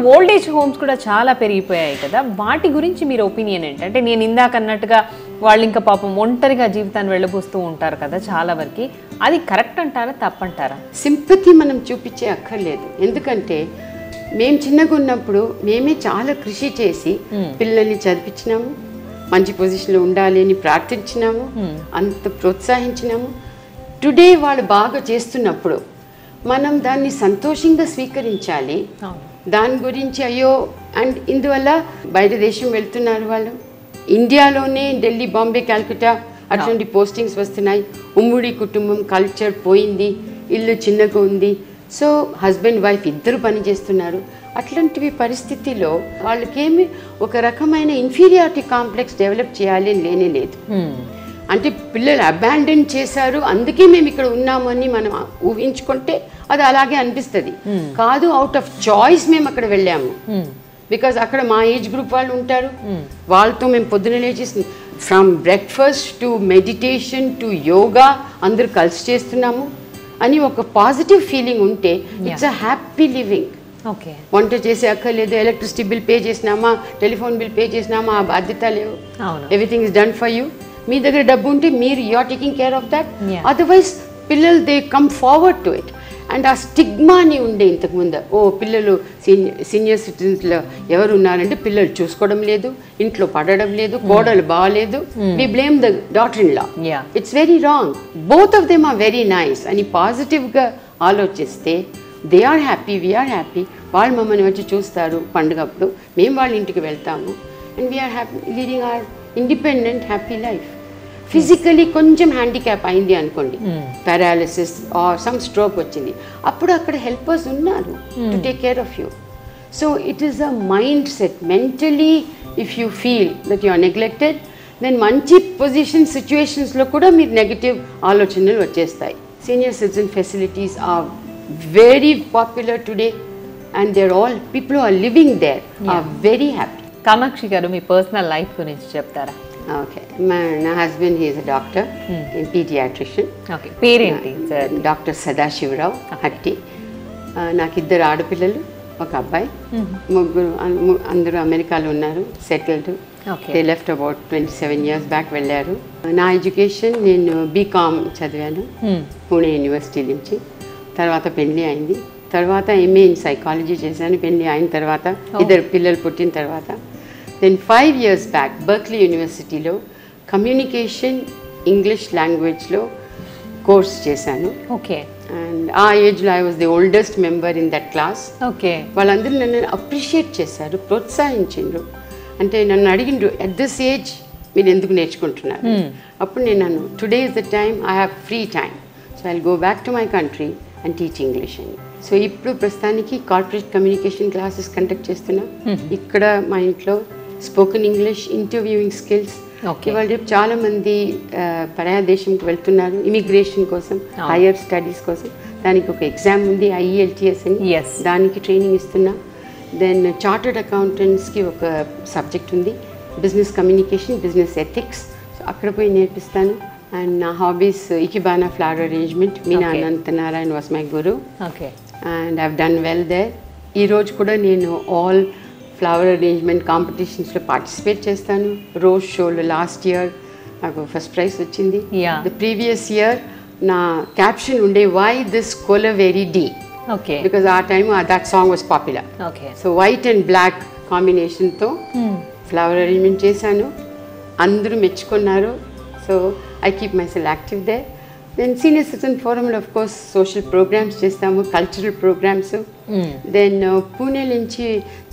Old age homes కూడా చాలా పెరిగిపోయాయి కదా వాటి గురించి మీరు ఒపీనియన్ ఏంటి అంటే నేను ఇందాక అన్నట్టుగా వాళ్ళు ఇంకా పాపం ఒంటరిగా జీవితాన్ని వెళ్ళబోస్తూ ఉంటారు కదా చాలా వరకు అది కరెక్ట్ అంటారా తప్పంటారా సింపతి మనం చూపించే అక్కర్లేదు ఎందుకంటే మేము చిన్నగా ఉన్నప్పుడు మేమే చాలా కృషి చేసి పిల్లల్ని చదివించినాము మంచి పొజిషన్లో ఉండాలి అని ప్రార్థించినాము అంత ప్రోత్సహించినాము టుడే వాళ్ళు బాగా చేస్తున్నప్పుడు మనం దాన్ని సంతోషంగా స్వీకరించాలి అవును దాని గురించి అయ్యో అండ్ ఇందువల్ల బయట దేశం వెళ్తున్నారు వాళ్ళు ఇండియాలోనే ఢిల్లీ బాంబే కాల్కటా అటువంటి పోస్టింగ్స్ వస్తున్నాయి ఉమ్మడి కుటుంబం కల్చర్ పోయింది ఇల్లు చిన్నగా ఉంది సో హస్బెండ్ వైఫ్ ఇద్దరు పని చేస్తున్నారు అట్లాంటివి పరిస్థితిలో వాళ్ళకేమి ఒక రకమైన ఇన్ఫీరియారిటీ కాంప్లెక్స్ డెవలప్ చేయాలి అని లేనే లేదు అంటే పిల్లలు అబాండన్ చేశారు అందుకే మేము ఇక్కడ ఉన్నామని మనం ఊహించుకుంటే అది అలాగే అనిపిస్తుంది కాదు అవుట్ ఆఫ్ చాయిస్ మేము అక్కడ వెళ్ళాము బికాజ్ అక్కడ మా ఏజ్ గ్రూప్ వాళ్ళు ఉంటారు వాళ్ళతో మేము పొద్దున లేచేసి from breakfast to meditation to yoga అందరూ కలిసి చేస్తున్నాము అని ఒక పాజిటివ్ ఫీలింగ్ ఉంటే it's a happy living okay వంట చేసే అక్కర్లేదు ఎలక్ట్రిసిటీ బిల్ పే చేసినామా టెలిఫోన్ బిల్ పే చేసినామా ఆ బాధ్యత లేవు అవును everything is done for you మీ దగ్గర డబ్బు ఉంటే మీరు you are taking care of that Yeah. Otherwise పిల్లలు they come forward to it and ఆ స్టిగ్మా అని ఉండే ఇంతకుముందు ఓ పిల్లలు సీనియర్ సీనియర్ సిటిజన్స్లో ఎవరు ఉన్నారంటే పిల్లలు చూసుకోవడం లేదు ఇంట్లో పడడం లేదు కోడలు బాగాలేదు we blame the daughter in law Yeah. It's very wrong both of them are very nice అని పాజిటివ్గా ఆలోచిస్తే they are happy we are happy వాళ్ళు మమ్మల్ని వచ్చి చూస్తారు పండుగప్పుడు మేము వాళ్ళ ఇంటికి వెళ్తాము and we are happy leading our independent happy life physically కొంచెం హ్యాండిక్యాప్ అయింది అనుకోండి పారాలిసిస్ ఆర్ సమ్ స్ట్రోక్ వచ్చింది అప్పుడు అక్కడ హెల్పర్స్ ఉన్నారు to take care of you so it is a mindset mentally if you feel that you are neglected then మంచి position సిచ్యువేషన్స్లో కూడా మీరు నెగిటివ్ ఆలోచనలు వచ్చేస్తాయి senior citizen facilities are very popular today and there all people are living there are very happy Kamakshi garu మీ personal life గురించి చెప్తారా okay మా నా husband he is a doctor pediatrician okay పేరేంటి సార్ డాక్టర్ సదాశివరావు హట్టి ఆ, నాకు ఇద్దరు ఆడపిల్లలు ఒక అబ్బాయి ముగ్గురు అన్- ము- అందరూ అమెరికాలో ఉన్నారు settled Okay. They left about twenty seven years back వెళ్ళారు నా ఎడ్యుకేషన్ నేను బీకామ్ చదివాను పూణే యూనివర్సిటీ నుంచి తర్వాత పెళ్ళి అయింది తర్వాత ఎంఏ ఇన్ సైకాలజీ చేశాను పెళ్ళి అయిన తర్వాత ఇద్దరు పిల్లలు పుట్టిన తర్వాత then five years back Berkeley యూనివర్సిటీలో కమ్యూనికేషన్ ఇంగ్లీష్ లాంగ్వేజ్లో కోర్స్ చేశాను ఓకే అండ్ ఆ ఏజ్లో I was the oldest member in that class okay వాళ్ళందరూ నన్ను అప్రిషియేట్ చేశారు ప్రోత్సహించిండ్రు అంటే నన్ను అడిగిండ్రు ఎట్ దిస్ ఏజ్ మీరు ఎందుకు నేర్చుకుంటున్నారు అప్పుడు నేను నన్ను today is the time I have free time so I go back to my country and teach English అని సో ఇప్పుడు ప్రస్తుతానికి కార్పొరేట్ కమ్యూనికేషన్ క్లాసెస్ కండక్ట్ చేస్తున్నా ఇక్కడ మా ఇంట్లో spoken English interviewing skills Okay. ఇవాళ రేపు చాలా మంది ఆ, పరాయ దేశంకి వెళ్తున్నారు ఇమిగ్రేషన్ కోసం హైయర్ స్టడీస్ కోసం దానికి ఒక ఎగ్జామ్ ఉంది ఐఈఎల్టీఎస్ అని Yes. దానికి ట్రైనింగ్ ఇస్తున్నా దెన్ చార్టర్డ్ అకౌంటెంట్స్కి ఒక సబ్జెక్ట్ ఉంది business communication business ethics so అక్కడ పోయి నేర్పిస్తాను అండ్ నా హాబీస్ ఇకిబానా ఫ్లవర్ అరేంజ్మెంట్ మీనా Okay. Anantha Narayana was my guru okay and I've done well there ఈరోజు కూడా నేను ఆల్ ఫ్లవర్ అరేంజ్మెంట్ కాంపిటీషన్స్లో పార్టిసిపేట్ చేస్తాను రోజ్ షోలో లాస్ట్ ఇయర్ నాకు ఫస్ట్ ప్రైజ్ వచ్చింది Yeah. ద ప్రీవియస్ ఇయర్ నా క్యాప్షన్ ఉండే why this Kolaveri Di okay because ఆ time that song was popular okay so white and black కాంబినేషన్తో ఫ్లవర్ అరేంజ్మెంట్ చేశాను అందరూ మెచ్చుకున్నారు so I keep myself active they then senior citizen ఫోరంలో of course social programs చేస్తాము cultural programs then Pune నుంచి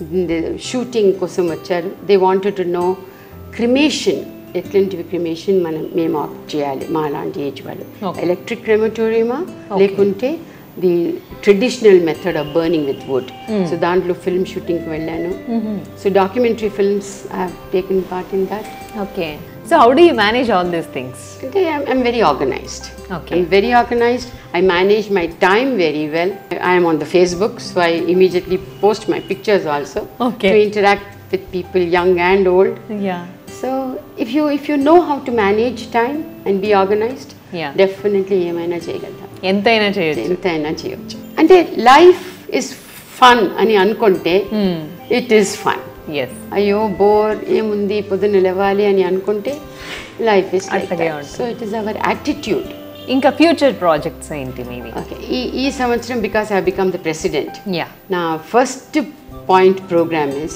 shooting కోసం వచ్చారు they wanted to know cremation ఎట్లాంటివి క్రిమేషన్ మనం మేము ఆప్ట్ చేయాలి మా లాంటి ఏజ్ వాళ్ళు Okay. ఎలక్ట్రిక్ క్రెమటోరియమా లేకుంటే the traditional method of burning with wood so దాంట్లో ఫిల్మ్ షూటింగ్కి వెళ్ళాను so documentary films I taken part in that okay so how do you manage all these things అంటే I'm very organised Okay. I'm very organised I manage my time very well I'm on the Facebook so I immediately post my pictures also Okay. To interact with people young and old yeah so if you if you know how to manage time and be organised Yeah. Definitely ఏమైనా చేయగలుగుతాం ఎంతైనా చేయొచ్చు ఎంతైనా చేయొచ్చు అంటే life is fun అని అనుకుంటే it is fun yes అయ్యో బోర్ ఏముంది పొద్దున్న లేవాలి అని అనుకుంటే లైఫ్ ఇస్ అట్లాగే ఉంటుంది. So it is our attitude ఇంకా ఫ్యూచర్ ప్రాజెక్ట్స్ ఏంటి మీవి ఓకే ఈ ఈ సంవత్సరం because I become the president yeah నా ఫస్ట్ పాయింట్ ప్రోగ్రామ్ ఇస్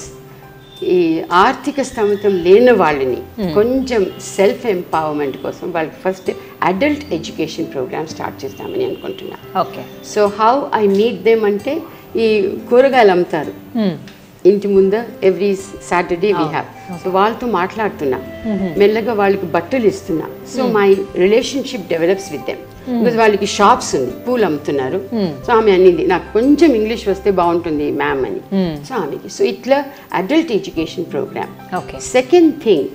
ఈ ఆర్థిక స్థమితం లేని వాళ్ళని కొంచెం సెల్ఫ్ ఎంపవర్మెంట్ కోసం వాళ్ళకి first adult education program start చేస్తామని అనుకుంటున్నా okay so how I meet them అంటే ఈ కూరగాయలు అమ్ముతారు ఇంటి ముందు every Saturday we have so వాళ్ళతో మాట్లాడుతున్నా మెల్లగా వాళ్ళకి బట్టలు ఇస్తున్నా so my relationship develops with them because వాళ్ళకి షాప్స్ ఉంది పూలు అమ్ముతున్నారు సో ఆమె అన్నింది నాకు కొంచెం ఇంగ్లీష్ వస్తే బాగుంటుంది మ్యామ్ అని సో ఆమెకి సో ఇట్లా adult education program okay second thing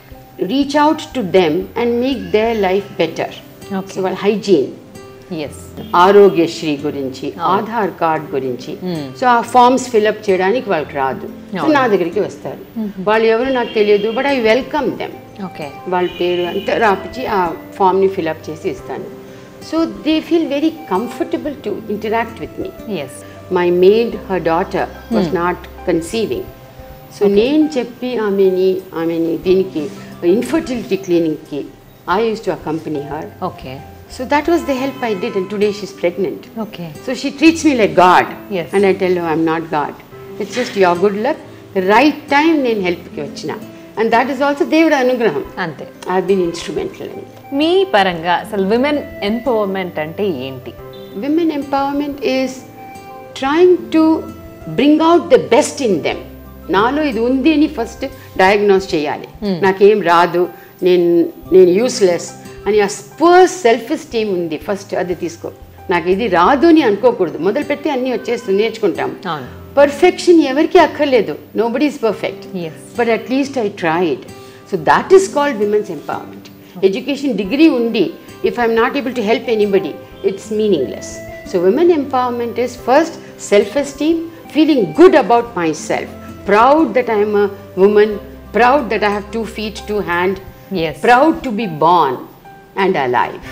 reach out to them and make their life better Okay. So వాళ్ళ హైజీన్ ఎస్ ఆరోగ్యశ్రీ గురించి ఆధార్ కార్డ్ గురించి సో ఆ ఫార్మ్స్ ఫిల్అప్ చేయడానికి వాళ్ళకి రాదు సో నా దగ్గరికి వస్తారు వాళ్ళు ఎవరు నాకు తెలియదు but I welcome them okay వాళ్ళ పేరు అంతా రాపించి ఆ ఫామ్ని ఫిల్అప్ చేసి ఇస్తాను so they feel very comfortable to interact with me yes my maid her daughter was not conceiving so నేను చెప్పి ఆమెని ఆమెని దీనికి ఇన్ఫర్టిలిటీ క్లినిక్కి I use to accompany her okay so that was the help I did and today she's pregnant okay So she treats me like God. Yes. And I tell her I'm not God. It's just your good luck. Right time నేను హెల్ప్కి వచ్చిన and that is also దేవుడు అనుగ్రహం అంతే I been instrumental అని మీ పరంగా అసలు women empowerment అంటే ఏంటి women empowerment is trying to bring out the best in them నాలో ఇది ఉంది అని ఫస్ట్ డయాగ్నోస్ చేయాలి నాకేం రాదు నేను నేను యూస్లెస్ అని ఆ స్పర్ సెల్ఫ్ ఎస్టీమ్ ఉంది ఫస్ట్ అది తీసుకో నాకు ఇది రాదు అని అనుకోకూడదు మొదలు పెట్టి అన్నీ వచ్చేస్తుంది నేర్చుకుంటాం అవును పర్ఫెక్షన్ ఎవరికి అక్కర్లేదు nobody is perfect Yes. But at least I tried so that is called women's empowerment education degree ఉండి if I'm not able to help anybody it's meaningless so women empowerment is first self esteem feeling good about myself proud that I'm a woman proud that I have two feet two hand yes proud to be born and alive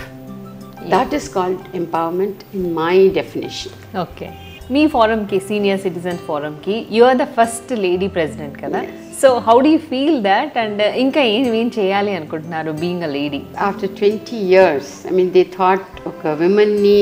that is called empowerment in my definition okay మీ ఫారంకి senior citizen ఫారంకి you are the first lady president కదా so how do you feel that and ఇంకా ఏం ఏం చేయాలి అనుకుంటున్నారు being a lady after twenty years I mean they thought ఒక విమెన్ని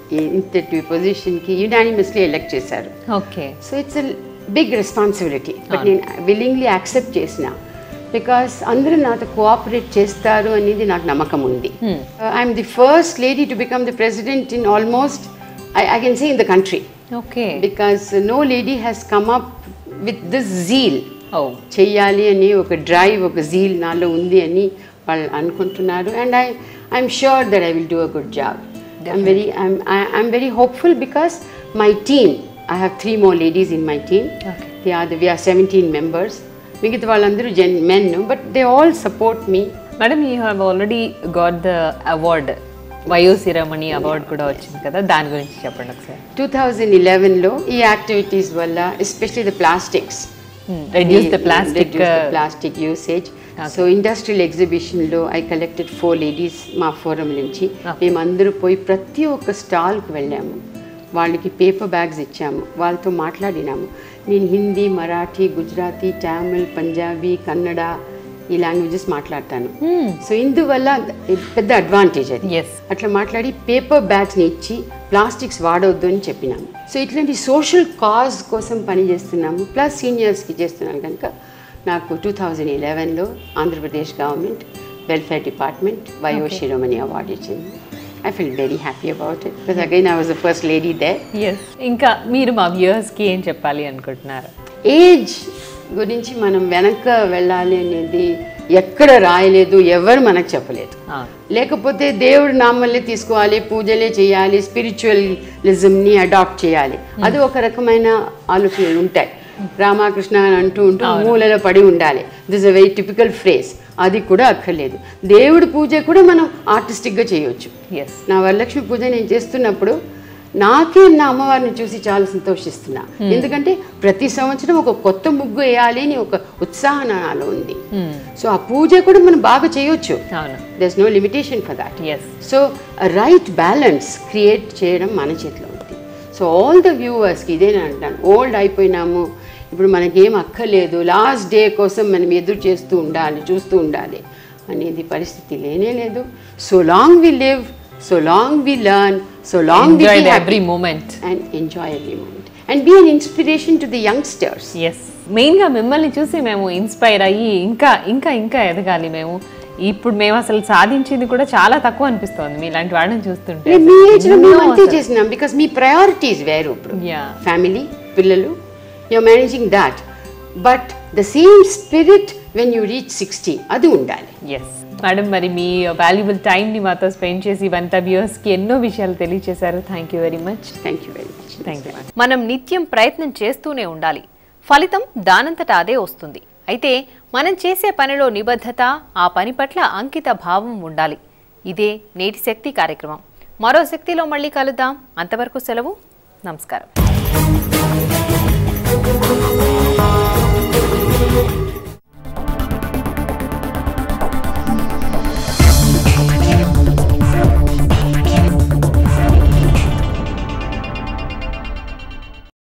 ఇంతటి పొజిషన్కి యునానిమస్లీ ఎలెక్ట్ చేశారు ఓకే so it's big responsibility but నేను విల్లింగ్లీ యాక్సెప్ట్ చేసిన బికాస్ అందరూ నాతో కోఆపరేట్ చేస్తారు అనేది నాకు నమ్మకం ఉంది I'm the first lady to become the president in almost I I can say in the country okay because no lady has come up with this zeal ఓ చెయ్యాలి అని ఒక డ్రైవ్ ఒక జీల్ నాలో ఉంది అని వాళ్ళు అనుకుంటున్నారు and I I'm sure that I will do a good job I'm very I'm very hopeful because my team I have three more ladies in my team Okay. They are we are seventeen members మిగతా వాళ్ళందరూ జెన్ మెన్ but they all support me madam you have already got the award Vayosiromani award కూడా వచ్చింది కదా దాని గురించి చెప్పండి ఒకసారి టూ థౌజండ్ ఇలెవెన్లో ఈ యాక్టివిటీస్ వల్ల especially the plastics reduce the plastic plastic usage so industrial ఎగ్జిబిషన్లో ఐ కలెక్టెడ్ ఫోర్ లేడీస్ మా ఫోరం నుంచి మేమందరూ పోయి ప్రతి ఒక్క స్టాల్కి వెళ్ళాము వాళ్ళకి పేపర్ బ్యాగ్స్ ఇచ్చాము వాళ్ళతో మాట్లాడినాము నేను హిందీ మరాఠీ గుజరాతీ తమిళ్ పంజాబీ కన్నడ ఈ లాంగ్వేజెస్ మాట్లాడతాను సో ఇందువల్ల పెద్ద అడ్వాంటేజ్ అది ఎస్ అట్లా మాట్లాడి పేపర్ బ్యాగ్స్ని ఇచ్చి ప్లాస్టిక్స్ వాడవద్దు అని చెప్పినాము సో ఇట్లాంటి సోషల్ కాజ్ కోసం పని చేస్తున్నాము ప్లస్ సీనియర్స్కి చేస్తున్నాను కనుక నాకు టూ థౌజండ్ ఇలెవెన్లో Andhra Pradesh government welfare department Vayo Siromani award ఇచ్చింది I feel very happy about it because again I was the first lady they yes ఇంకా మీరు మా వ్యూయర్స్కి ఏం చెప్పాలి అనుకుంటున్నారు ఏజ్ గురించి మనం వెనక వెళ్ళాలి అనేది ఎక్కడ రాయలేదు ఎవరు మనకు చెప్పలేదు అవును లేకపోతే దేవుడి నామల్ని తీసుకోవాలి పూజలే చేయాలి స్పిరిచువలిజంని అడాప్ట్ చేయాలి అది ఒక రకమైన ఆలోచనలు ఉంటాయి రామకృష్ణ అని అంటూ ఉంటూ మూలలో పడి ఉండాలి this a very typical phrase అది కూడా అక్కర్లేదు దేవుడి పూజ కూడా మనం ఆర్టిస్టిక్గా చేయొచ్చు ఎస్ నా వరలక్ష్మి పూజ నేను చేస్తున్నప్పుడు నాకే నా అమ్మవారిని చూసి చాలా సంతోషిస్తున్నా ఎందుకంటే ప్రతి సంవత్సరం ఒక కొత్త ముగ్గు వేయాలి అని ఒక ఉత్సాహం నాలో ఉంది సో ఆ పూజ కూడా మనం బాగా చేయొచ్చు అవును there's no limitation for that yes so right balance create చేయడం మన చేతిలో ఉంది సో ఆల్ ద వ్యూవర్స్కి ఇదే నేను అంటాను ఓల్డ్ అయిపోయినాము ఇప్పుడు మనకేం అక్కర్లేదు లాస్ట్ డే కోసం మనం ఎదురు చేస్తూ ఉండాలి చూస్తూ ఉండాలి అనేది పరిస్థితి లేనే లేదు so long we live so long we learn so long we enjoy every moment and enjoy every moment and be an inspiration to the youngsters yes మెయిన్గా మిమ్మల్ని చూసి మేము ఇన్స్పైర్ అయ్యి ఇంకా ఇంకా ఇంకా ఎదగాలి మేము ఇప్పుడు మేము అసలు సాధించింది కూడా చాలా తక్కువ అనిపిస్తోంది మీలాంటి వాళ్ళని చూస్తుంటే మీ ఏజ్ లో మేము ఎన్నో అంతే అసలు. చేసినాం బికాస్ మీ ప్రయారిటీస్ వేరు ఇప్పుడు Yeah. ఫ్యామిలీ పిల్లలు you're managing that but the same spirit when you reach sixty అది ఉండాలి ఎస్ మేడం మరి మీ వాల్యుబుల్ టైంని మాతో స్పెండ్ చేసి ఇవంతా వ్యూవర్స్కి ఎన్నో విషయాలు తెలియచేశారు thank you very much thank you very much thank you మనం నిత్యం ప్రయత్నం చేస్తూనే ఉండాలి ఫలితం దానంతట అదే వస్తుంది అయితే మనం చేసే పనిలో నిబద్ధత ఆ పని పట్ల అంకిత భావం ఉండాలి ఇదే నేటి శక్తి కార్యక్రమం మరో శక్తిలో మళ్ళీ కలుద్దాం అంతవరకు సెలవు నమస్కారం